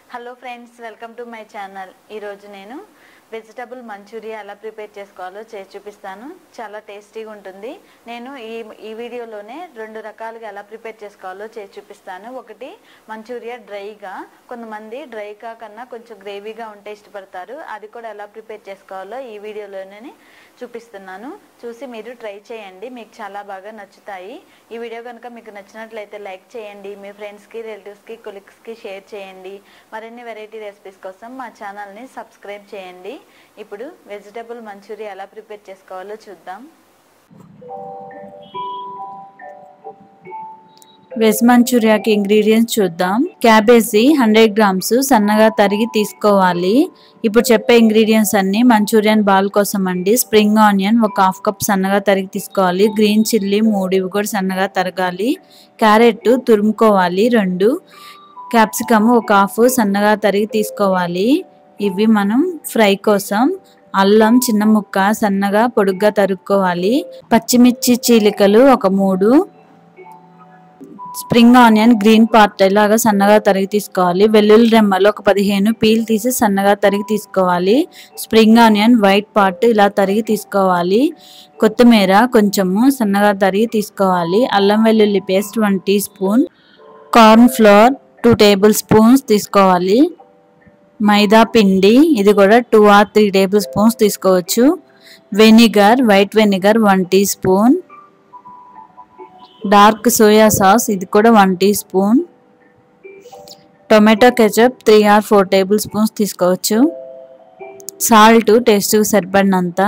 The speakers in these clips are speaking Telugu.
hello friends welcome to my channel ఈరోజు నేను వెజిటబుల్ మంచూరియా ఎలా ప్రిపేర్ చేసుకోవాలో చేసి చూపిస్తాను చాలా టేస్టీగా ఉంటుంది నేను ఈ ఈ వీడియోలోనే రెండు రకాలుగా ఎలా ప్రిపేర్ చేసుకోవాలో చేసి చూపిస్తాను ఒకటి మంచూరియా డ్రైగా కొంతమంది డ్రైగా కన్నా కొంచెం గ్రేవీగా ఉంటే ఇష్టపడతారు అది కూడా ఎలా ప్రిపేర్ చేసుకోవాలో ఈ వీడియోలోనే చూపిస్తున్నాను చూసి మీరు ట్రై చేయండి మీకు చాలా బాగా నచ్చుతాయి ఈ వీడియో కనుక మీకు నచ్చినట్లయితే లైక్ చేయండి మీ ఫ్రెండ్స్కి రిలేటివ్స్కి కొలీగ్స్కి షేర్ చేయండి మరిన్ని వెరైటీ రెసిపీస్ కోసం మా ఛానల్ని సబ్స్క్రైబ్ చేయండి ఇప్పుడు వెజిటబుల్ మంచూరియా ఎలా ప్రిపేర్ చేసుకోవాలో చూద్దాం వెజ్ మంచూరియాకి ఇంగ్రీడియంట్స్ చూద్దాం క్యాబేజీ హండ్రెడ్ గ్రామ్స్ సన్నగా తరిగి తీసుకోవాలి ఇప్పుడు చెప్పే ఇంగ్రీడియంట్స్ అన్ని మంచూరియన్ బాల్ కోసం అండి స్ప్రింగ్ ఆనియన్ ఒక హాఫ్ కప్ సన్నగా తరిగి తీసుకోవాలి గ్రీన్ చిల్లీ మూడు ఇవి కూడా సన్నగా తరగాలి క్యారెట్ తురుముకోవాలి రెండు క్యాప్సికమ్ ఒక హాఫ్ సన్నగా తరిగి తీసుకోవాలి ఇవి మనం ఫ్రై కోసం అల్లం చిన్న ముక్క సన్నగా పొడుగ్గా తరుక్కోవాలి పచ్చిమిర్చి చీలికలు ఒక మూడు స్ప్రింగ్ ఆనియన్ గ్రీన్ పార్ట్ ఇలాగా సన్నగా తరిగి తీసుకోవాలి వెల్లుల్లి రెమ్మలు ఒక పదిహేను పీల్ తీసి సన్నగా తరిగి తీసుకోవాలి స్ప్రింగ్ ఆనియన్ వైట్ పార్ట్ ఇలా తరిగి తీసుకోవాలి కొత్తిమీర కొంచెము సన్నగా తరిగి తీసుకోవాలి అల్లం వెల్లుల్లి paste one teaspoon corn flour two tablespoons తీసుకోవాలి మైదా పిండి ఇది కూడా two or three tablespoons తీసుకోవచ్చు vinegar white vinegar one teaspoon dark soya sauce ఇది కూడా one teaspoon tomato ketchup three or four tablespoons తీసుకోవచ్చు సాల్ట్ టేస్ట్కి సరిపడినంత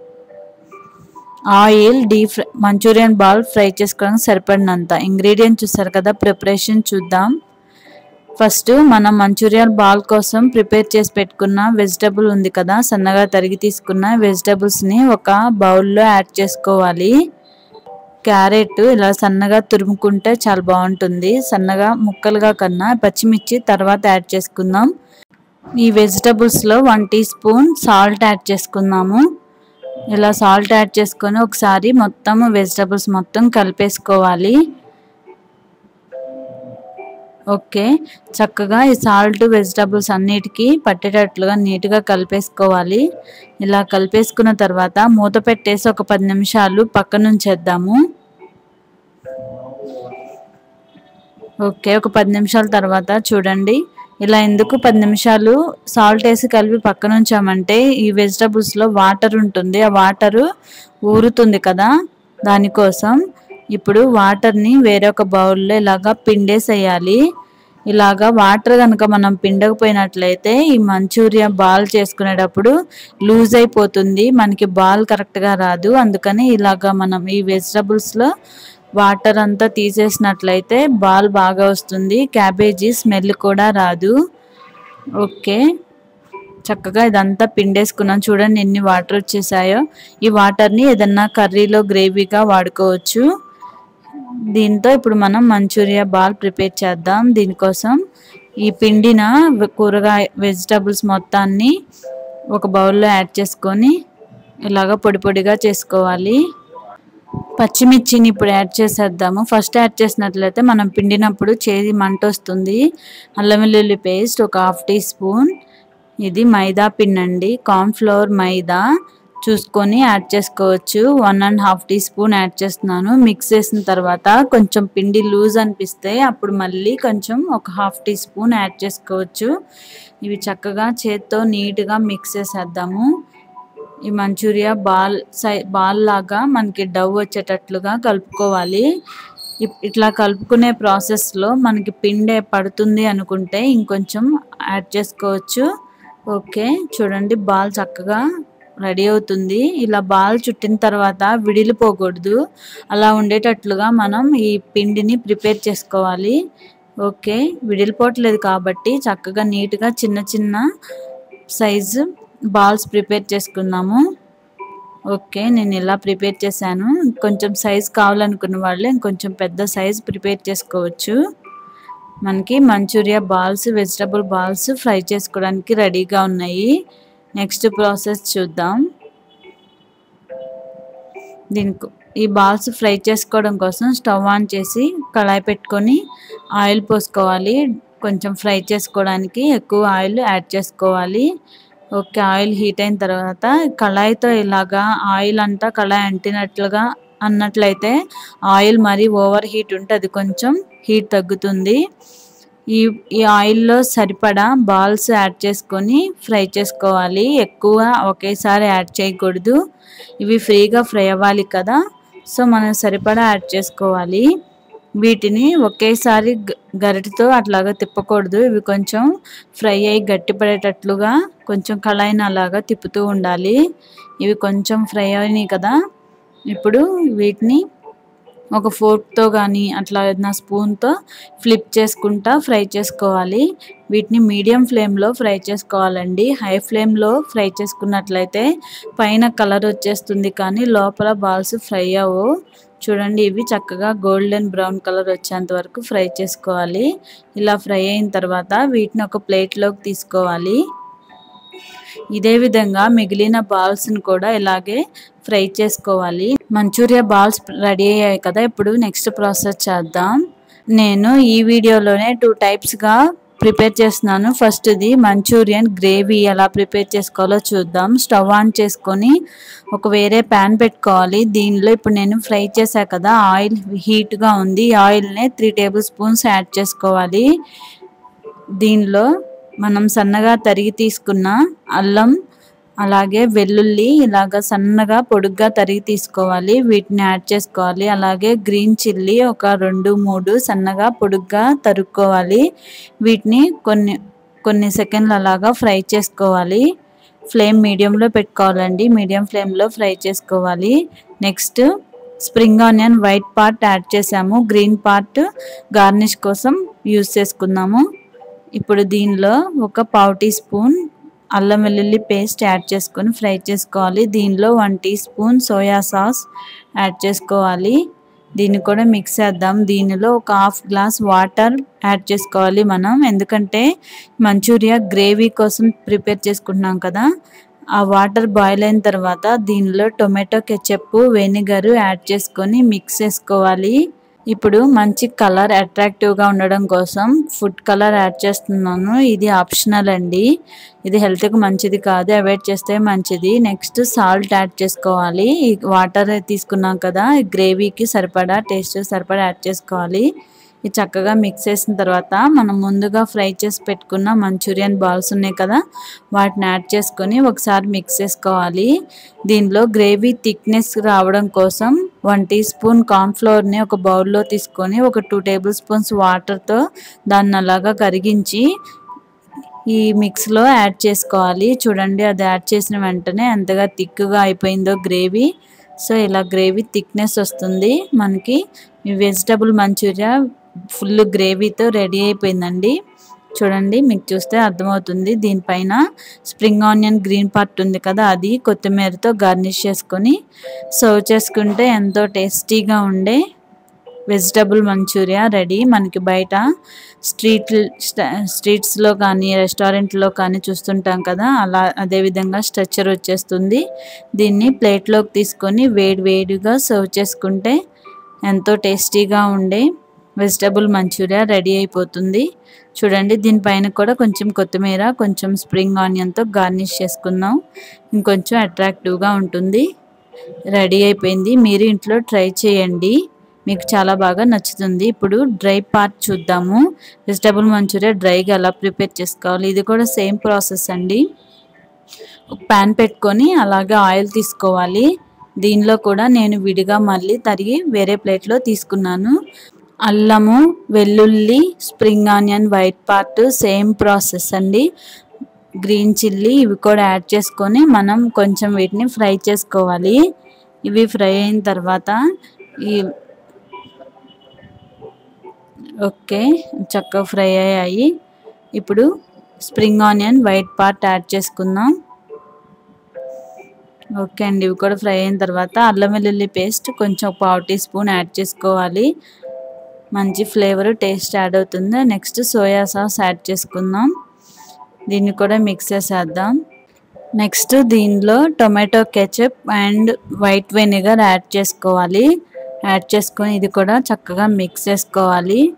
oil deep fry Manchurian ball fry చేసుకోవడానికి సరిపడినంత ఇంగ్రీడియంట్ చూసారు కదా ప్రిపరేషన్ చూద్దాం ఫస్ట్ మనం మంచూరియన్ బాల్ కోసం ప్రిపేర్ చేసి పెట్టుకున్న వెజిటబుల్ ఉంది కదా సన్నగా తరిగి తీసుకున్న వెజిటబుల్స్ని ఒక బౌల్లో యాడ్ చేసుకోవాలి క్యారెట్ ఇలా సన్నగా తురుముకుంటే చాలా బాగుంటుంది సన్నగా ముక్కలుగా కన్నా పచ్చిమిర్చి తర్వాత యాడ్ చేసుకుందాం ఈ వెజిటబుల్స్లో one teaspoon salt add చేసుకుందాము ఇలా సాల్ట్ యాడ్ చేసుకొని ఒకసారి మొత్తం వెజిటబుల్స్ మొత్తం కలిపేసుకోవాలి ఓకే చక్కగా ఈ సాల్ట్ వెజిటబుల్స్ అన్నిటికీ పట్టేటట్లుగా నీట్గా కలిపేసుకోవాలి ఇలా కలిపేసుకున్న తర్వాత మూత పెట్టేసి ఒక పది నిమిషాలు పక్కన ఉంచేద్దాము ఓకే ఒక పది నిమిషాల తర్వాత చూడండి ఇలా ఎందుకు పది నిమిషాలు సాల్ట్ వేసి కలిపి పక్కన ఉంచామంటే ఈ వెజిటబుల్స్లో వాటర్ ఉంటుంది ఆ వాటరు ఊరుతుంది కదా దానికోసం ఇప్పుడు వాటర్ని వేరొక బౌల్లో ఇలాగా పిండేసేయాలి ఇలాగా వాటర్ కనుక మనం పిండకపోయినట్లయితే ఈ మంచూరియా బాల్ చేసుకునేటప్పుడు లూజ్ అయిపోతుంది మనకి బాల్ కరెక్ట్గా రాదు అందుకని ఇలాగా మనం ఈ వెజిటబుల్స్లో వాటర్ అంతా తీసేసినట్లయితే బాల్ బాగా వస్తుంది క్యాబేజీ స్మెల్ కూడా రాదు ఓకే చక్కగా ఇదంతా పిండేసుకున్నాం చూడండి ఎన్ని వాటర్ వచ్చేసాయో ఈ వాటర్ని ఏదన్నా కర్రీలో గ్రేవీగా వాడుకోవచ్చు దీంతో ఇప్పుడు మనం మంచూరియా బాల్ ప్రిపేర్ చేద్దాం దీనికోసం ఈ పిండిన కూరగాయ వెజిటబుల్స్ మొత్తాన్ని ఒక బౌల్లో యాడ్ చేసుకొని ఇలాగ పొడి పొడిగా చేసుకోవాలి పచ్చిమిర్చిని ఇప్పుడు యాడ్ చేసేద్దాము ఫస్ట్ యాడ్ చేసినట్లయితే మనం పిండినప్పుడు చేది మంట వస్తుంది అల్లం వెల్లుల్లి పేస్ట్ ఒక హాఫ్ టీ స్పూన్ ఇది మైదా పిండి అండి కార్న్ఫ్లవర్ మైదా చూసుకొని యాడ్ చేసుకోవచ్చు one and half teaspoon add చేస్తున్నాను మిక్స్ చేసిన తర్వాత కొంచెం పిండి లూజ్ అనిపిస్తే అప్పుడు మళ్ళీ కొంచెం ఒక హాఫ్ టీ స్పూన్ యాడ్ చేసుకోవచ్చు ఇవి చక్కగా చేత్తో నీట్గా మిక్స్ చేసేద్దాము ఈ మంచూరియా బాల్ సై బాల్ లాగా మనకి డవ్ వచ్చేటట్లుగా కలుపుకోవాలి ఇట్లా కలుపుకునే ప్రాసెస్లో మనకి పిండి పడుతుంది అనుకుంటే ఇంకొంచెం యాడ్ చేసుకోవచ్చు ఓకే చూడండి బాల్ చక్కగా రెడీ అవుతుంది ఇలా బాల్ చుట్టిన తర్వాత విడిలిపోకూడదు అలా ఉండేటట్లుగా మనం ఈ పిండిని ప్రిపేర్ చేసుకోవాలి ఓకే విడిలిపోవట్లేదు కాబట్టి చక్కగా నీట్గా చిన్న చిన్న సైజు బాల్స్ ప్రిపేర్ చేసుకుందాము ఓకే నేను ఇలా ప్రిపేర్ చేశాను కొంచెం సైజ్ కావాలనుకున్న వాళ్ళు ఇంకొంచెం పెద్ద సైజ్ ప్రిపేర్ చేసుకోవచ్చు మనకి Manchuria balls vegetable balls fry చేసుకోవడానికి రెడీగా ఉన్నాయి నెక్స్ట్ ప్రాసెస్ చూద్దాం దీనికి ఈ బాల్స్ ఫ్రై చేసుకోవడం కోసం స్టవ్ ఆన్ చేసి కళాయి పెట్టుకొని ఆయిల్ పోసుకోవాలి కొంచెం ఫ్రై చేసుకోవడానికి ఎక్కువ ఆయిల్ యాడ్ చేసుకోవాలి ఓకే ఆయిల్ హీట్ అయిన తర్వాత కళాయితో ఇలాగా ఆయిల్ అంతా కళాయి అంటినట్లుగా అన్నట్లయితే ఆయిల్ మరీ ఓవర్ హీట్ ఉంటే అది కొంచెం హీట్ తగ్గుతుంది ఈ ఈ ఆయిల్లో సరిపడా బాల్స్ యాడ్ చేసుకొని ఫ్రై చేసుకోవాలి ఎక్కువ ఒకేసారి యాడ్ చేయకూడదు ఇవి ఫ్రీగా ఫ్రై అవ్వాలి కదా సో మనం సరిపడా యాడ్ చేసుకోవాలి వీటిని ఒకేసారి గ- గరిటెతో అట్లాగా తిప్పకూడదు ఇవి కొంచెం ఫ్రై అయ్యి గట్టిపడేటట్లుగా కొంచెం కళాయిని అలాగా తిప్పుతూ ఉండాలి ఇవి కొంచెం ఫ్రై అయినాయి కదా ఇప్పుడు వీటిని ఒక ఫోర్క్తో కానీ అట్లా ఏదైనా స్పూన్తో ఫ్లిప్ చేసుకుంటా ఫ్రై చేసుకోవాలి వీటిని మీడియం ఫ్లేమ్లో ఫ్రై చేసుకోవాలండి హై ఫ్లేమ్లో ఫ్రై చేసుకున్నట్లయితే పైన కలర్ వచ్చేస్తుంది కానీ లోపల బాల్స్ ఫ్రై అవ్వవు చూడండి ఇవి చక్కగా గోల్డెన్ బ్రౌన్ కలర్ వచ్చేంత వరకు ఫ్రై చేసుకోవాలి ఇలా ఫ్రై అయిన తర్వాత వీటిని ఒక ప్లేట్లోకి తీసుకోవాలి ఇదే విధంగా మిగిలిన బాల్స్ని కూడా ఇలాగే ఫ్రై చేసుకోవాలి మంచూరియా బాల్స్ రెడీ అయ్యాయి కదా ఇప్పుడు నెక్స్ట్ ప్రాసెస్ చేద్దాం నేను ఈ వీడియోలోనే టూ టైప్స్గా ప్రిపేర్ చేస్తున్నాను ఫస్ట్ది మంచూరియన్ గ్రేవీ ఎలా ప్రిపేర్ చేసుకోవాలో చూద్దాం స్టవ్ ఆన్ చేసుకొని ఒక వేరే ప్యాన్ పెట్టుకోవాలి దీనిలో ఇప్పుడు నేను ఫ్రై చేశా కదా ఆయిల్ హీట్గా ఉంది ఈ ఆయిల్ని త్రీ టేబుల్ స్పూన్స్ యాడ్ చేసుకోవాలి దీనిలో మనం సన్నగా తరిగి తీసుకున్న అల్లం అలాగే వెల్లుల్లి ఇలాగ సన్నగా పొడుగ్గా తరిగి తీసుకోవాలి వీటిని యాడ్ చేసుకోవాలి అలాగే గ్రీన్ చిల్లీ ఒక రెండు మూడు సన్నగా పొడుగ్గా తరుక్కోవాలి వీటిని కొన్ని కొన్ని సెకండ్లు అలాగా ఫ్రై చేసుకోవాలి ఫ్లేమ్ మీడియంలో పెట్టుకోవాలండి మీడియం ఫ్లేమ్లో ఫ్రై చేసుకోవాలి next spring onion white part add చేసాము గ్రీన్ పార్ట్ గార్నిష్ కోసం యూస్ చేసుకుందాము ఇప్పుడు దీనిలో ఒక పావు టీ స్పూన్ అల్లం వెల్లుల్లి పేస్ట్ యాడ్ చేసుకొని ఫ్రై చేసుకోవాలి దీనిలో one teaspoon soya sauce add చేసుకోవాలి దీన్ని కూడా మిక్స్ చేద్దాం దీనిలో ఒక హాఫ్ గ్లాస్ వాటర్ యాడ్ చేసుకోవాలి మనం ఎందుకంటే మంచూరియా గ్రేవీ కోసం ప్రిపేర్ చేసుకుంటున్నాం కదా ఆ వాటర్ బాయిల్ అయిన తర్వాత దీనిలో టొమాటో కెచప్ వెనిగర్ యాడ్ చేసుకొని మిక్స్ చేసుకోవాలి ఇప్పుడు మంచి కలర్ అట్రాక్టివ్గా ఉండడం కోసం ఫుడ్ కలర్ యాడ్ చేస్తున్నాను ఇది ఆప్షనల్ అండి ఇది హెల్త్కి మంచిది కాదు అవాయిడ్ చేస్తే మంచిది నెక్స్ట్ సాల్ట్ యాడ్ చేసుకోవాలి ఈ వాటర్ తీసుకున్నాం కదా ఈ గ్రేవీకి సరిపడా టేస్ట్ సరిపడా యాడ్ చేసుకోవాలి ఇది చక్కగా మిక్స్ చేసిన తర్వాత మనం ముందుగా ఫ్రై చేసి పెట్టుకున్న మంచూరియన్ బాల్స్ ఉన్నాయి కదా వాటిని యాడ్ చేసుకొని ఒకసారి మిక్స్ చేసుకోవాలి దీనిలో గ్రేవీ థిక్నెస్ రావడం కోసం వన్ టీ స్పూన్ కార్న్ఫ్లోర్ని ఒక బౌల్లో తీసుకొని ఒక టూ టేబుల్ స్పూన్స్ వాటర్తో దాన్ని అలాగా కరిగించి ఈ మిక్స్లో యాడ్ చేసుకోవాలి చూడండి అది యాడ్ చేసిన వెంటనే ఎంతగా థిక్గా అయిపోయిందో గ్రేవీ సో ఇలా గ్రేవీ థిక్నెస్ వస్తుంది మనకి ఈ వెజిటబుల్ మంచూరియా ఫుల్ గ్రేవీతో రెడీ అయిపోయిందండి చూడండి మీకు చూస్తే అర్థమవుతుంది దీనిపైన స్ప్రింగ్ ఆనియన్ గ్రీన్ పార్ట్ ఉంది కదా అది కొత్తిమీరతో గార్నిష్ చేసుకొని సర్వ్ చేసుకుంటే ఎంతో టేస్టీగా ఉండే వెజిటబుల్ మంచూరియా రెడీ మనకి బయట స్ట్రీట్ స్ట్రీట్స్లో కానీ రెస్టారెంట్లో కానీ చూస్తుంటాం కదా అలా అదే విధంగా స్ట్రక్చర్ వచ్చేస్తుంది దీన్ని ప్లేట్లోకి తీసుకొని వేడి వేడిగా సర్వ్ చేసుకుంటే ఎంతో టేస్టీగా ఉండే వెజిటబుల్ మంచూరియా రెడీ అయిపోతుంది చూడండి దీనిపైన కూడా కొంచెం కొత్తిమీర కొంచెం స్ప్రింగ్ ఆనియన్తో గార్నిష్ చేసుకుందాం ఇంకొంచెం అట్రాక్టివ్గా ఉంటుంది రెడీ అయిపోయింది మీరు ఇంట్లో ట్రై చేయండి మీకు చాలా బాగా నచ్చుతుంది ఇప్పుడు డ్రై పార్ట్ చూద్దాము వెజిటబుల్ మంచూరియా డ్రైగా ఎలా ప్రిపేర్ చేసుకోవాలి ఇది కూడా సేమ్ ప్రాసెస్ అండి ఒక ప్యాన్ పెట్టుకొని అలాగే ఆయిల్ తీసుకోవాలి దీనిలో కూడా నేను విడిగా మళ్ళీ తరిగి వేరే ప్లేట్లో తీసుకున్నాను అల్లము వెల్లుల్లి spring onion white part same process అండి గ్రీన్ చిల్లీ ఇవి కూడా యాడ్ చేసుకొని మనం కొంచెం వీటిని ఫ్రై చేసుకోవాలి ఇవి ఫ్రై అయిన తర్వాత ఈ ఓకే చక్కగా ఫ్రై అయ్యాయి ఇప్పుడు spring onion white part add చేసుకుందాం ఓకే అండి ఇవి కూడా ఫ్రై అయిన తర్వాత అల్లం వెల్లుల్లి పేస్ట్ కొంచెం పావు టీ స్పూన్ యాడ్ చేసుకోవాలి మంచి ఫ్లేవర్ టేస్ట్ యాడ్ అవుతుంది నెక్స్ట్ సోయా సాస్ యాడ్ చేసుకుందాం దీన్ని కూడా మిక్స్ చేసేద్దాం నెక్స్ట్ దీనిలో tomato ketchup and white vinegar add చేసుకోవాలి యాడ్ చేసుకొని ఇది కూడా చక్కగా మిక్స్ చేసుకోవాలి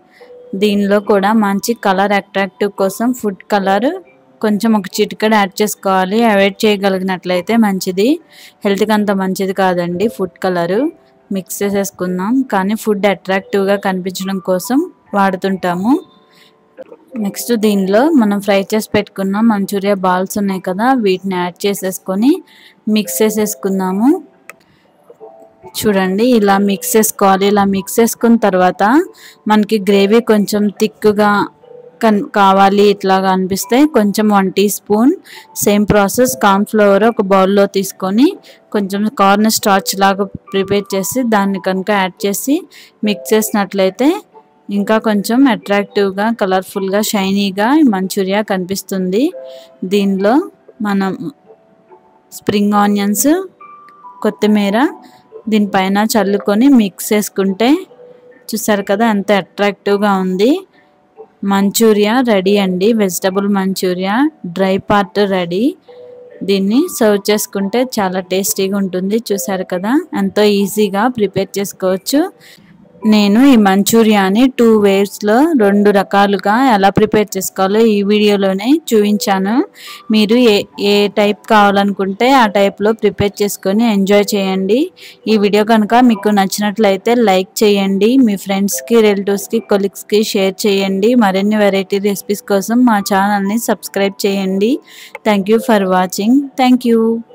దీనిలో కూడా మంచి కలర్ అట్రాక్టివ్ కోసం ఫుడ్ కలర్ కొంచెం ఒక చిటికెడు యాడ్ చేసుకోవాలి అవాయిడ్ చేయగలిగినట్లయితే మంచిది హెల్త్కి అంత మంచిది కాదండి ఫుడ్ కలరు మిక్స్ చేసేసుకుందాం కానీ ఫుడ్ అట్రాక్టివ్గా కనిపించడం కోసం వాడుతుంటాము నెక్స్ట్ దీనిలో మనం ఫ్రై చేసి పెట్టుకున్న మంచూరియా బాల్స్ ఉన్నాయి కదా వీటిని యాడ్ చేసేసుకొని మిక్స్ చేసేసుకుందాము చూడండి ఇలా మిక్స్ చేసుకోవాలి ఇలా మిక్స్ చేసుకున్న తర్వాత మనకి గ్రేవీ కొంచెం థిక్గా కన్ కావాలి ఇట్లాగా అనిపిస్తే కొంచెం one teaspoon same process corn flour ఒక బౌల్లో తీసుకొని కొంచెం కార్న్ స్టార్చ్ లాగా ప్రిపేర్ చేసి దాన్ని కనుక యాడ్ చేసి మిక్స్ చేసినట్లయితే ఇంకా కొంచెం అట్రాక్టివ్గా కలర్ఫుల్గా షైనీగా మంచూరియా కనిపిస్తుంది దీనిలో మనం స్ప్రింగ్ ఆనియన్స్ కొత్తిమీర దీనిపైన చల్లుకొని మిక్స్ చేసుకుంటే చూసారు కదా ఎంత అట్రాక్టివ్గా ఉంది మంచూరియా రెడీ అండి vegetable Manchuria dry part ready దీన్ని సర్వ్ చేసుకుంటే చాలా టేస్టీగా ఉంటుంది చూసారు కదా ఎంతో ఈజీగా ప్రిపేర్ చేసుకోవచ్చు నేను ఈ మంచూరియాని టూ వేవ్స్లో రెండు రకాలుగా ఎలా ప్రిపేర్ చేసుకోవాలో ఈ వీడియోలోనే చూపించాను మీరు ఏ ఏ టైప్ కావాలనుకుంటే ఆ టైప్లో ప్రిపేర్ చేసుకొని ఎంజాయ్ చేయండి ఈ వీడియో కనుక మీకు నచ్చినట్లయితే లైక్ చేయండి మీ ఫ్రెండ్స్కి రిలేటివ్స్కి కొలీగ్స్కి షేర్ చేయండి మరిన్ని వెరైటీ రెసిపీస్ కోసం మా ఛానల్ని సబ్స్క్రైబ్ చేయండి thank you for watching thank you